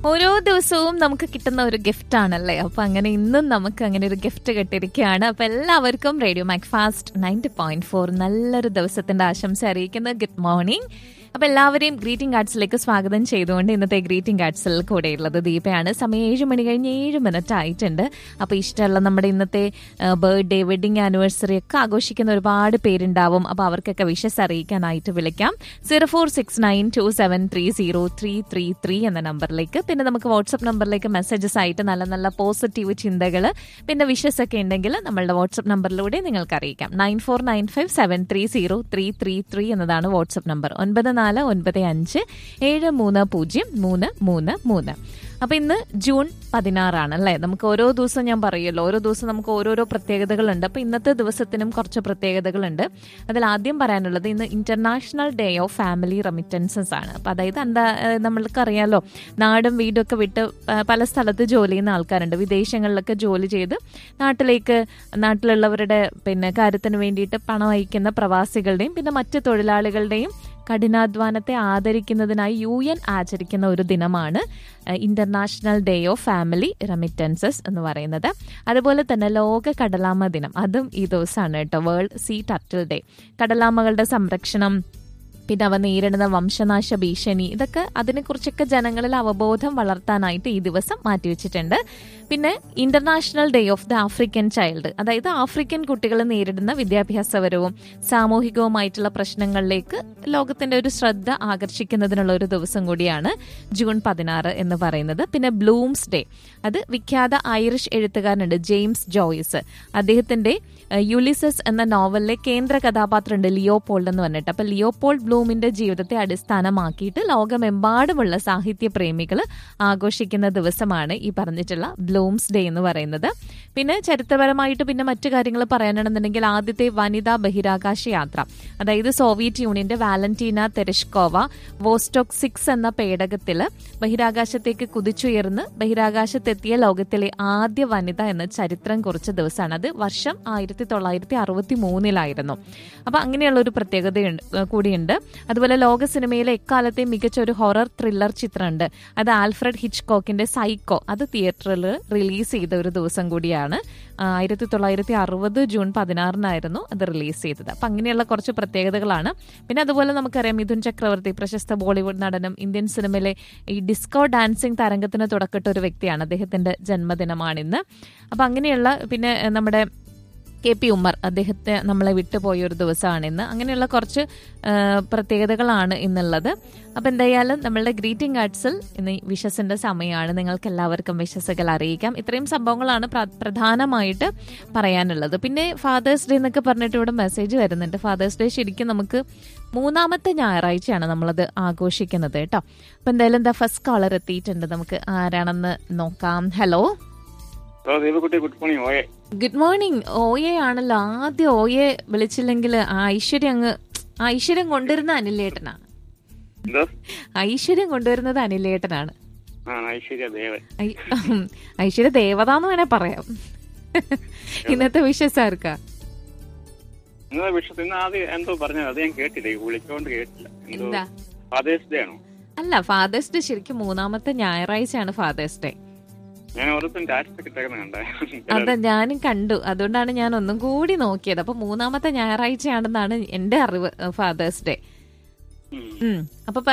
ഓരോ ദിവസവും നമുക്ക് കിട്ടുന്ന ഒരു ഗിഫ്റ്റ് ആണല്ലേ അപ്പൊ അങ്ങനെ ഇന്നും നമുക്ക് അങ്ങനെ ഒരു ഗിഫ്റ്റ് കിട്ടിയിരിക്കുകയാണ് അപ്പൊ എല്ലാവർക്കും radio mac fast ninety point four നല്ലൊരു ദിവസത്തിന്റെ ആശംസ അറിയിക്കുന്ന ഗുഡ് മോർണിംഗ് അപ്പൊ എല്ലാവരെയും ഗ്രീറ്റിംഗ് കാർഡ്സിലേക്ക് സ്വാഗതം ചെയ്തുകൊണ്ട് ഇന്നത്തെ ഗ്രീറ്റിംഗ് കാർഡ്സിൽ കൂടെയുള്ളത് ദീപയാണ് സമയം ഏഴ് മണി കഴിഞ്ഞ് ഏഴ് മിനിറ്റ് ആയിട്ടുണ്ട് അപ്പൊ ഇഷ്ടമുള്ള നമ്മുടെ ഇന്നത്തെ ബർത്ത്ഡേ വെഡിങ് ആനിവേഴ്സറി ഒക്കെ ആഘോഷിക്കുന്ന ഒരുപാട് പേരുണ്ടാവും അപ്പൊ അവർക്കൊക്കെ വിഷസ് അറിയിക്കാനായിട്ട് വിളിക്കാം zero four six nine two seven three zero three three three എന്ന നമ്പറിലേക്ക് പിന്നെ നമുക്ക് വാട്സപ്പ് നമ്പറിലേക്ക് മെസ്സേജസ് ആയിട്ട് നല്ല നല്ല പോസിറ്റീവ് ചിന്തകൾ പിന്നെ വിഷസ് ഒക്കെ ഉണ്ടെങ്കിൽ നമ്മളുടെ വാട്സപ്പ് നമ്പറിലൂടെ നിങ്ങൾക്ക് അറിയിക്കാം nine four nine five seven three zero three three three എന്നതാണ് വാട്സപ്പ് നമ്പർ ഒൻപത് നാല് ഒൻപത് അഞ്ച് ഏഴ് മൂന്ന് പൂജ്യം മൂന്ന് മൂന്ന് മൂന്ന് അപ്പൊ ഇന്ന് ജൂൺ പതിനാറാണ് അല്ലെ നമുക്ക് ഓരോ ദിവസം ഞാൻ പറയുമല്ലോ ഓരോ ദിവസം നമുക്ക് ഓരോരോ പ്രത്യേകതകളുണ്ട് അപ്പൊ ഇന്നത്തെ ദിവസത്തിനും കുറച്ച് പ്രത്യേകതകളുണ്ട് അതിൽ ആദ്യം പറയാനുള്ളത് ഇന്ന് international day of family remittances ആണ് അപ്പൊ അതായത് എന്താ ഏഹ് നമ്മൾക്ക് അറിയാലോ നാടും വീടും ഒക്കെ വിട്ട് ഏഹ് പല സ്ഥലത്ത് ജോലി ചെയ്യുന്ന ആൾക്കാരുണ്ട് വിദേശങ്ങളിലൊക്കെ ജോലി ചെയ്ത് നാട്ടിലേക്ക് നാട്ടിലുള്ളവരുടെ പിന്നെ കാര്യത്തിന് വേണ്ടിയിട്ട് പണം അയക്കുന്ന പ്രവാസികളുടെയും പിന്നെ മറ്റ് തൊഴിലാളികളുടെയും കഠിനാധ്വാനത്തെ ആദരിക്കുന്നതിനായി യു എൻ ആചരിക്കുന്ന ഒരു ദിനമാണ് international day of family remittances എന്ന് പറയുന്നത് അതുപോലെ തന്നെ ലോക കടലാമ ദിനം അതും ഈ ദിവസമാണ് കേട്ടോ വേൾഡ് സീ ടർട്ടിൽ ഡേ കടലാമകളുടെ സംരക്ഷണം പിന്നെ അവ നേരിടുന്ന വംശനാശ ഭീഷണി ഇതൊക്കെ അതിനെക്കുറിച്ചൊക്കെ ജനങ്ങളിൽ അവബോധം വളർത്താനായിട്ട് ഈ ദിവസം മാറ്റിവെച്ചിട്ടുണ്ട് പിന്നെ international day of the African child അതായത് ആഫ്രിക്കൻ കുട്ടികൾ നേരിടുന്ന വിദ്യാഭ്യാസപരവും സാമൂഹികവുമായിട്ടുള്ള പ്രശ്നങ്ങളിലേക്ക് ലോകത്തിന്റെ ഒരു ശ്രദ്ധ ആകർഷിക്കുന്നതിനുള്ള ഒരു ദിവസം കൂടിയാണ് ജൂൺ പതിനാറ് എന്ന് പറയുന്നത് പിന്നെ ബ്ലൂംസ് ഡേ അത് വിഖ്യാത ഐറിഷ് എഴുത്തുകാരനുണ്ട് ജെയിംസ് ജോയ്സ് അദ്ദേഹത്തിന്റെ യുലിസസ് എന്ന നോവലിലെ കേന്ദ്ര കഥാപാത്രമുണ്ട് ലിയോപോൾഡ് എന്ന് പറഞ്ഞിട്ട് അപ്പൊ ലിയോപോൾഡ് ബ്ലൂമിന്റെ ജീവിതത്തെ അടിസ്ഥാനമാക്കിയിട്ട് ലോകമെമ്പാടുമുള്ള സാഹിത്യ പ്രേമികൾ ആഘോഷിക്കുന്ന ദിവസമാണ് ഈ പറഞ്ഞിട്ടുള്ള ബ്ലൂംസ് ഡേ എന്ന് പറയുന്നത് പിന്നെ ചരിത്രപരമായിട്ട് പിന്നെ മറ്റു കാര്യങ്ങൾ പറയാനാണെന്നുണ്ടെങ്കിൽ ആദ്യത്തെ വനിതാ ബഹിരാകാശ യാത്ര അതായത് സോവിയറ്റ് യൂണിയന്റെ വാലന്റീന തെരഷ്കോവ വോസ്റ്റോക്ക് സിക്സ് എന്ന പേടകത്തില് ബഹിരാകാശത്തേക്ക് കുതിച്ചുയർന്ന് ബഹിരാകാശത്തെത്തിയ ലോകത്തിലെ ആദ്യ വനിത എന്ന ചരിത്രം കുറിച്ച ദിവസമാണ് അത് വർഷം ആയിരത്തി തൊള്ളായിരത്തി അറുപത്തി മൂന്നിലായിരുന്നു അപ്പൊ അങ്ങനെയുള്ള ഒരു പ്രത്യേകതയുണ്ട് കൂടിയുണ്ട് അതുപോലെ ലോക സിനിമയിലെ എക്കാലത്തെ മികച്ച ഒരു ഹൊറർ ത്രില്ലർ ചിത്രമുണ്ട് അത് ആൽഫ്രഡ് ഹിച്ച്കോക്കിന്റെ സൈക്കോ അത് തിയേറ്ററിൽ റിലീസ് ചെയ്ത ഒരു ദിവസം കൂടിയാണ് ആയിരത്തി തൊള്ളായിരത്തി അറുപത് ജൂൺ പതിനാറിനായിരുന്നു അത് റിലീസ് ചെയ്തത് അപ്പൊ അങ്ങനെയുള്ള കുറച്ച് പ്രത്യേകതകളാണ് പിന്നെ അതുപോലെ നമുക്കറിയാം മിഥുൻ ചക്രവർത്തി പ്രശസ്ത ബോളിവുഡ് നടനും ഇന്ത്യൻ സിനിമയിലെ ഈ ഡിസ്കോ ഡാൻസിങ് തരംഗത്തിന് തുടക്കട്ട ഒരു വ്യക്തിയാണ് അദ്ദേഹത്തിന്റെ ജന്മദിനമാണിന്ന് അപ്പൊ അങ്ങനെയുള്ള പിന്നെ നമ്മുടെ കെ പി ഉമ്മർ അദ്ദേഹത്തെ നമ്മളെ വിട്ടുപോയ ഒരു ദിവസമാണ് ഇന്ന് അങ്ങനെയുള്ള കുറച്ച് പ്രത്യേകതകളാണ് ഇന്നുള്ളത് അപ്പം എന്തായാലും നമ്മളുടെ ഗ്രീറ്റിംഗ് കാർഡ്സിൽ ഇന്ന് വിഷസിന്റെ സമയമാണ് നിങ്ങൾക്ക് എല്ലാവർക്കും വിഷസുകൾ അറിയിക്കാം ഇത്രയും സംഭവങ്ങളാണ് പ്രധാനമായിട്ട് പറയാനുള്ളത് പിന്നെ ഫാദേഴ്സ് ഡേ എന്നൊക്കെ പറഞ്ഞിട്ട് ഇവിടെ മെസ്സേജ് വരുന്നുണ്ട് ഫാദേഴ്സ് ഡേ ശരിക്കും നമുക്ക് മൂന്നാമത്തെ ഞായറാഴ്ചയാണ് നമ്മളത് ആഘോഷിക്കുന്നത് കേട്ടോ അപ്പം എന്തായാലും എന്താ ഫസ്റ്റ് കോളർ എത്തിയിട്ടുണ്ട് നമുക്ക് ആരാണെന്ന് നോക്കാം ഹലോ ദീപക്കുട്ടി ഗുഡ് മോർണിംഗ് ഓയെ ഗുഡ് മോർണിംഗ് ഓയെ ആണല്ലോ ആദ്യം ഓയെ വിളിച്ചില്ലെങ്കിൽ ആ ഐശ്വര്യം അങ്ങ് ഐശ്വര്യം കൊണ്ടുവരുന്ന അനിലേട്ടനാ എന്തോ ഐശ്വര്യം കൊണ്ടുവരുന്നത് അനിലേട്ടനാണ് ആ ഐശ്വര്യ ദേവൻ ഐ- ഉം, ഐശ്വര്യ ദേവത എന്ന് വേണേ പറയാം ഇന്നത്തെ വിശ്വസാർക്കാ നിങ്ങളെ വിഷയത്തിൽ ഇന്ന് ആദ്യം എന്തോ പറഞ്ഞത് അത് ഞാൻ കേട്ടില്ല ഈ വിളിച്ചോണ്ട് കേട്ടില്ല എന്തോ എന്താ ഫാദേഴ്സ് ഡേ ആണോ അല്ല ഫാദേഴ്സ് ഡേ ശരിക്കും മൂന്നാമത്തെ ഞായറാഴ്ചയാണ് ഫാദേഴ്സ് ഡേ ഞാൻ ഓരോരുത്തരും സ്റ്റാറ്റസ് ഇട്ടേക്കുന്ന കണ്ടേ അതെ ഞാനും കണ്ടു അതുകൊണ്ടാണ് ഞാൻ ഒന്നും കൂടി നോക്കിയത് അപ്പൊ മൂന്നാമത്തെ ഞായറാഴ്ചയാണെന്നാണ് എന്റെ അറിവ് ഫാദേഴ്സ് ഡേ ഉം. ഉം. അപ്പൊ